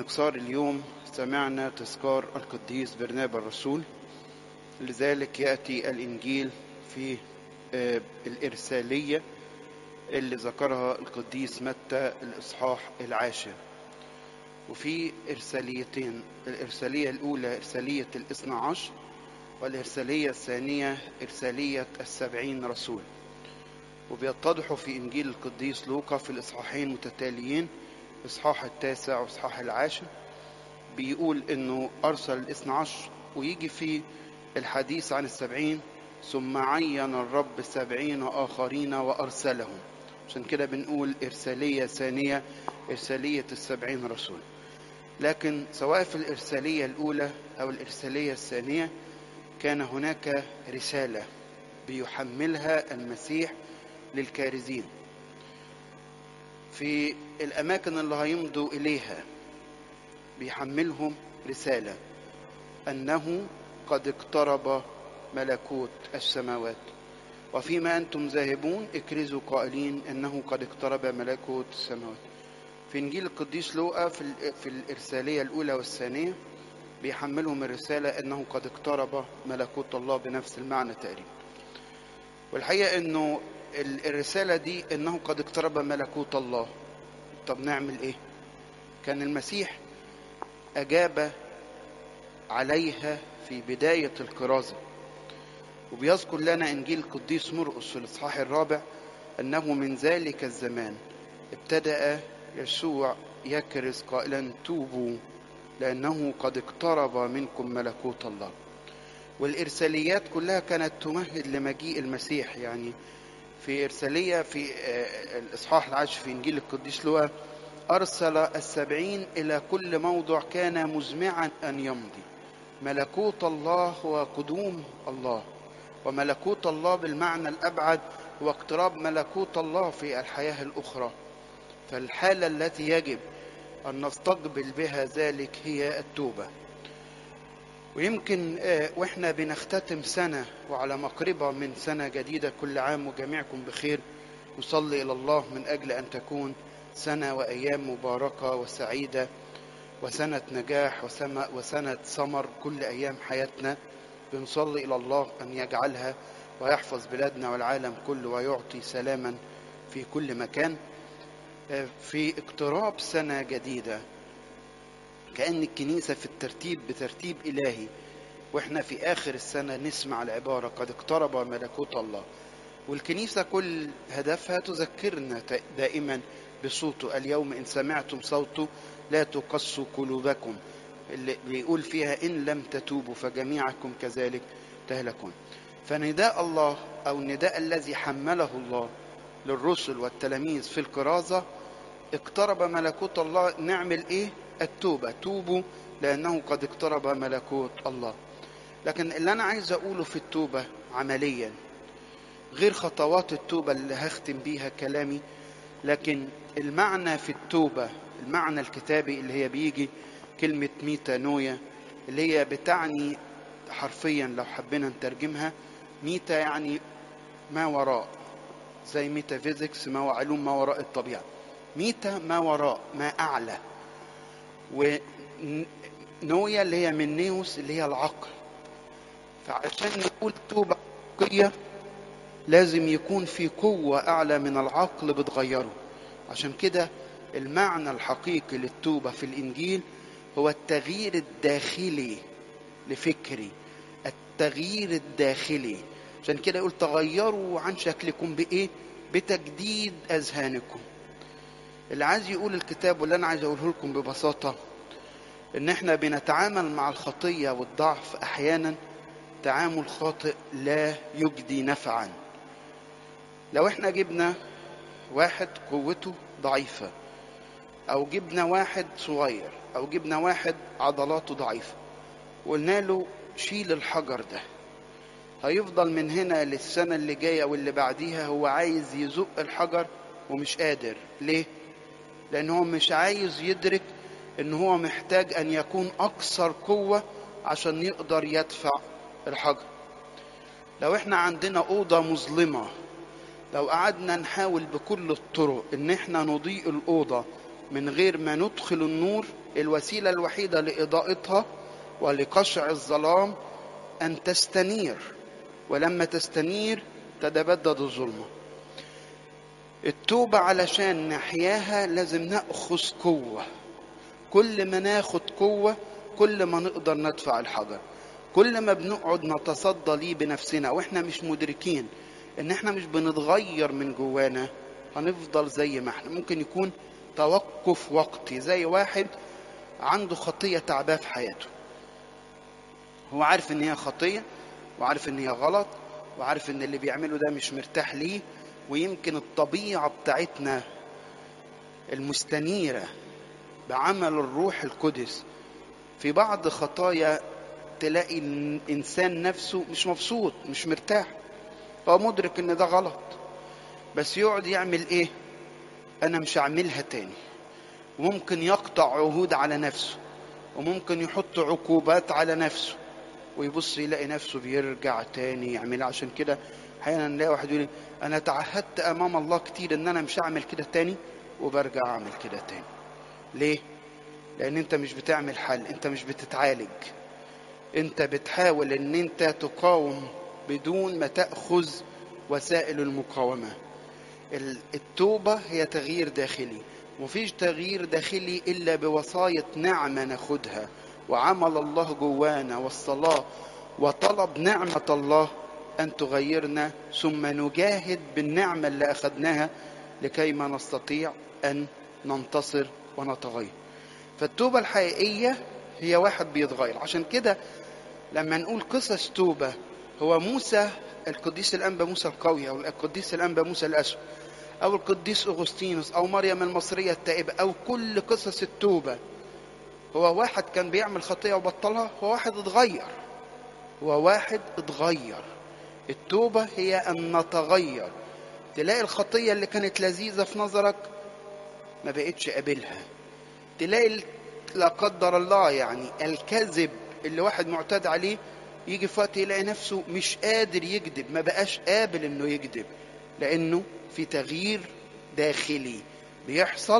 سنكسار اليوم سمعنا تذكار القديس برنابا الرسول لذلك يأتي الإنجيل في آه، الإرسالية اللي ذكرها القديس متى الإصحاح العاشر وفي إرساليتين الإرسالية الأولى إرسالية الاثنى عشر والإرسالية الثانية إرسالية السبعين رسول وبيتضحوا في إنجيل القديس لوقا في الإصحاحين متتاليين الإصحاح التاسع والإصحاح العاشر بيقول إنه أرسل الاثنى عشر ويجي في الحديث عن السبعين ثم عين الرب سبعين آخرين وأرسلهم عشان كده بنقول إرسالية ثانية إرسالية السبعين رسول لكن سواء في الإرسالية الأولى أو الإرسالية الثانية كان هناك رسالة بيحملها المسيح للكارزين في الأماكن اللي هيمضوا إليها بيحملهم رسالة أنه قد اقترب ملكوت السماوات وفيما أنتم ذاهبون اكرزوا قائلين أنه قد اقترب ملكوت السماوات في إنجيل القديس لوقا في, ال- في الإرسالية الأولى والثانية بيحملهم الرسالة أنه قد اقترب ملكوت الله بنفس المعنى تقريبا والحقيقة أنه ال- الرسالة دي أنه قد اقترب ملكوت الله طب نعمل إيه كان المسيح أجاب عليها في بداية الكرازة وبيذكر لنا إنجيل القديس مرقس في الإصحاح الرابع أنه من ذلك الزمان ابتدأ يسوع يكرز قائلا توبوا لأنه قد اقترب منكم ملكوت الله والإرساليات كلها كانت تمهد لمجيء المسيح يعني في إرسالية في آه، الإصحاح العاشر في إنجيل القديس لوقا أرسل السبعين إلى كل موضع كان مزمعا أن يمضي ملكوت الله هو قدوم الله وملكوت الله بالمعنى الأبعد هو اقتراب ملكوت الله في الحياة الأخرى فالحالة التي يجب أن نستقبل بها ذلك هي التوبة ويمكن آه، واحنا بنختتم سنة وعلى مقربة من سنة جديدة كل عام وجميعكم بخير نصلي إلى الله من أجل أن تكون سنة وأيام مباركة وسعيدة وسنة نجاح وسما- وسنة ثمر كل أيام حياتنا بنصلي إلى الله أن يجعلها ويحفظ بلادنا والعالم كله ويعطي سلاما في كل مكان آه، في اقتراب سنة جديدة كأن الكنيسة في الترتيب بترتيب إلهي وإحنا في آخر السنة نسمع العبارة قد اقترب ملكوت الله والكنيسة كل هدفها تذكرنا ت- دائما بصوته اليوم إن سمعتم صوته لا تقسوا قلوبكم اللي بيقول فيها إن لم تتوبوا فجميعكم كذلك تهلكون فنداء الله أو النداء الذي حمله الله للرسل والتلاميذ في الكرازة اقترب ملكوت الله نعمل ايه التوبة توبوا لأنه قد اقترب ملكوت الله لكن اللي أنا عايز أقوله في التوبة عمليا غير خطوات التوبة اللي هختم بيها كلامي لكن المعنى في التوبة المعنى الكتابي اللي هي بيجي كلمة ميتانويا اللي هي بتعني حرفيا لو حبينا نترجمها ميتا يعني ما وراء زي ميتافيزيكس ما هو علوم ما وراء الطبيعة ميتا ما وراء ما أعلى ونويا اللي هي من نيوس اللي هي العقل فعشان نقول توبة حقيقية لازم يكون في قوة أعلى من العقل بتغيره عشان كده المعنى الحقيقي للتوبة في الإنجيل هو التغيير الداخلي لفكري التغيير الداخلي عشان كده يقول تغيروا عن شكلكم بإيه بتجديد أذهانكم اللي عايز يقول الكتاب واللي أنا عايز أقوله لكم ببساطة إن إحنا بنتعامل مع الخطية والضعف أحيانا تعامل خاطئ لا يجدي نفعا لو إحنا جبنا واحد قوته ضعيفة أو جبنا واحد صغير أو جبنا واحد عضلاته ضعيفة وقلنا له شيل الحجر ده هيفضل من هنا للسنة اللي جاية واللي بعديها هو عايز يزق الحجر ومش قادر ليه؟ لأن هو مش عايز يدرك إن هو محتاج أن يكون أكثر قوة عشان يقدر يدفع الحجر لو احنا عندنا أوضة مظلمة لو قعدنا نحاول بكل الطرق إن احنا نضيء الأوضة من غير ما ندخل النور الوسيلة الوحيدة لإضاءتها ولقشع الظلام أن تستنير ولما تستنير تتبدد الظلمة التوبة علشان نحياها لازم نأخذ قوة كل ما ناخد قوة كل ما نقدر ندفع الحجر كل ما بنقعد نتصدى ليه بنفسنا واحنا مش مدركين ان احنا مش بنتغير من جوانا هنفضل زي ما احنا ممكن يكون توقف وقتي زي واحد عنده خطية تعباه في حياته هو عارف ان هي خطية وعارف ان هي غلط وعارف ان اللي بيعمله ده مش مرتاح ليه ويمكن الطبيعة بتاعتنا المستنيرة بعمل الروح القدس في بعض خطايا تلاقي الإنسان نفسه مش مبسوط مش مرتاح هو مدرك إن ده غلط بس يقعد يعمل إيه؟ أنا مش هعملها تاني وممكن يقطع عهود على نفسه وممكن يحط عقوبات على نفسه ويبص يلاقي نفسه بيرجع تاني يعملها عشان كده احيانا نلاقي واحد يقول انا تعهدت امام الله كتير ان انا مش هعمل كده تاني وبرجع اعمل كده تاني ليه لان انت مش بتعمل حل انت مش بتتعالج انت بتحاول ان انت تقاوم بدون ما تاخذ وسائل المقاومه التوبه هي تغيير داخلي مفيش تغيير داخلي الا بوصايه نعمه ناخدها وعمل الله جوانا والصلاه وطلب نعمه الله ان تغيرنا ثم نجاهد بالنعمه اللي اخذناها لكي ما نستطيع ان ننتصر ونتغير فالتوبه الحقيقيه هي واحد بيتغير عشان كده لما نقول قصص توبه هو موسى القديس الانبا موسى القوي او القديس الانبا موسى الاسود او القديس اغسطينوس او مريم المصريه التائبه او كل قصص التوبه هو واحد كان بيعمل خطيه وبطلها هو واحد اتغير هو واحد اتغير التوبه هي ان نتغير تلاقي الخطيه اللي كانت لذيذه في نظرك ما بقتش قابلها تلاقي لا قدر الله يعني الكذب اللي واحد معتاد عليه يجي في وقت يلاقي نفسه مش قادر يكذب ما بقاش قابل انه يكذب لانه في تغيير داخلي بيحصل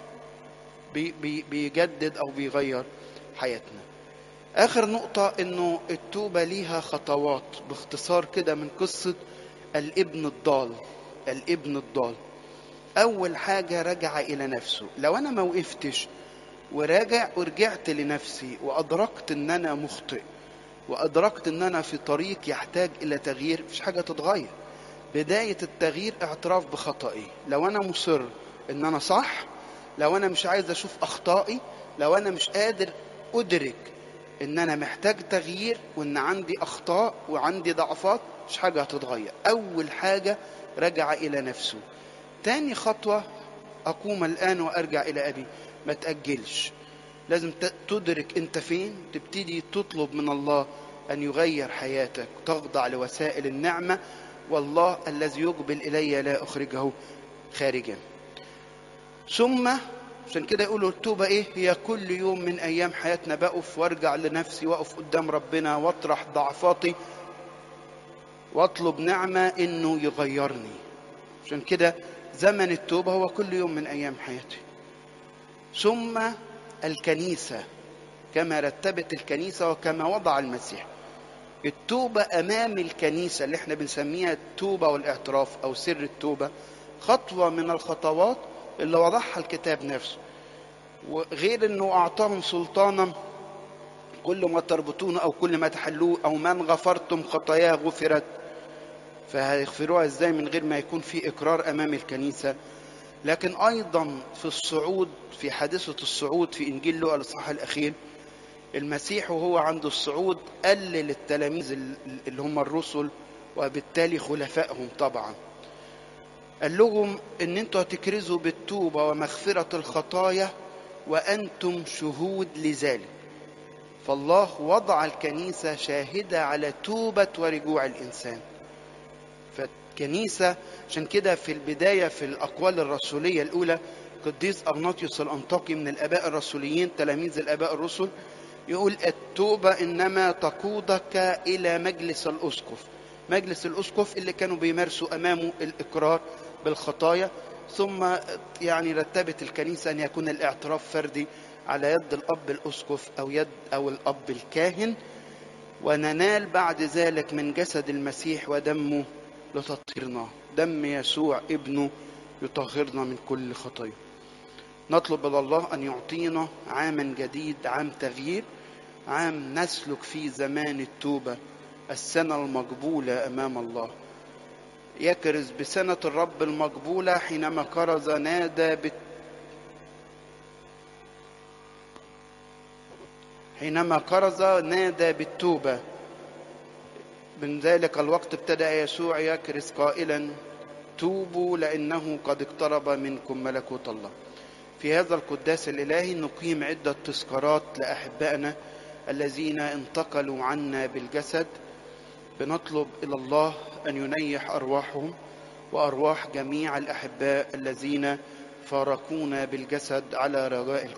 بي بي بيجدد او بيغير حياتنا اخر نقطة انه التوبة ليها خطوات باختصار كده من قصة الابن الضال الابن الضال اول حاجة رجع الى نفسه لو انا ما وقفتش وراجع ورجعت لنفسي وادركت ان انا مخطئ وادركت ان انا في طريق يحتاج الى تغيير مفيش حاجة تتغير بداية التغيير اعتراف بخطئي لو أنا مصر إن أنا صح لو أنا مش عايز أشوف أخطائي لو أنا مش قادر أدرك إن أنا محتاج تغيير وإن عندي أخطاء وعندي ضعفات مش حاجة هتتغير أول حاجة رجع إلى نفسه تاني خطوة أقوم الآن وأرجع إلى أبي ما تأجلش لازم تدرك أنت فين تبتدي تطلب من الله أن يغير حياتك تخضع لوسائل النعمة والله الذي يقبل إلي لا أخرجه خارجا ثم عشان كده يقولوا التوبة إيه هي كل يوم من أيام حياتنا بقف وارجع لنفسي وأقف قدام ربنا واطرح ضعفاتي واطلب نعمة إنه يغيرني عشان كده زمن التوبة هو كل يوم من أيام حياتي ثم الكنيسة كما رتبت الكنيسة وكما وضع المسيح التوبة أمام الكنيسة اللي احنا بنسميها التوبة والاعتراف أو سر التوبة خطوة من الخطوات اللي وضعها الكتاب نفسه وغير أنه أعطاهم سلطانا كل ما تربطون أو كل ما تحلوه أو من غفرتم خطاياه غفرت فهيغفروها ازاي من غير ما يكون في إقرار أمام الكنيسة لكن أيضا في الصعود في حادثة الصعود في إنجيل لوقا الإصحاح الأخير المسيح وهو عند الصعود قلل التلاميذ اللي هم الرسل وبالتالي خلفائهم طبعا قال لهم ان انتوا هتكرزوا بالتوبة ومغفرة الخطايا وانتم شهود لذلك فالله وضع الكنيسة شاهدة على توبة ورجوع الإنسان فالكنيسة عشان كده في البداية في الأقوال الرسولية الأولى قديس أغناطيوس الأنطاكي من الآباء الرسوليين تلاميذ الآباء الرسل يقول التوبة إنما تقودك إلى مجلس الأسقف مجلس الأسقف اللي كانوا بيمارسوا أمامه الإقرار بالخطايا ثم يعني رتبت الكنيسة أن يكون الاعتراف فردي على يد الأب الأسقف أو يد أو الأب الكاهن وننال بعد ذلك من جسد المسيح ودمه لتطهيرنا دم يسوع ابنه يطهرنا من كل خطيه نطلب من الله أن يعطينا عاما جديد عام تغيير عام نسلك فيه زمان التوبة السنة المقبولة أمام الله يكرز بسنة الرب المقبولة حينما كرز نادى بت... حينما كرز نادى بالتوبة من ذلك الوقت ابتدأ يسوع يكرز قائلا توبوا لأنه قد اقترب منكم ملكوت الله في هذا القداس الإلهي نقيم عدة تذكارات لأحبائنا الذين انتقلوا عنا بالجسد بنطلب إلى الله أن ينيح أرواحهم وأرواح جميع الأحباء الذين فارقونا بالجسد على رجاء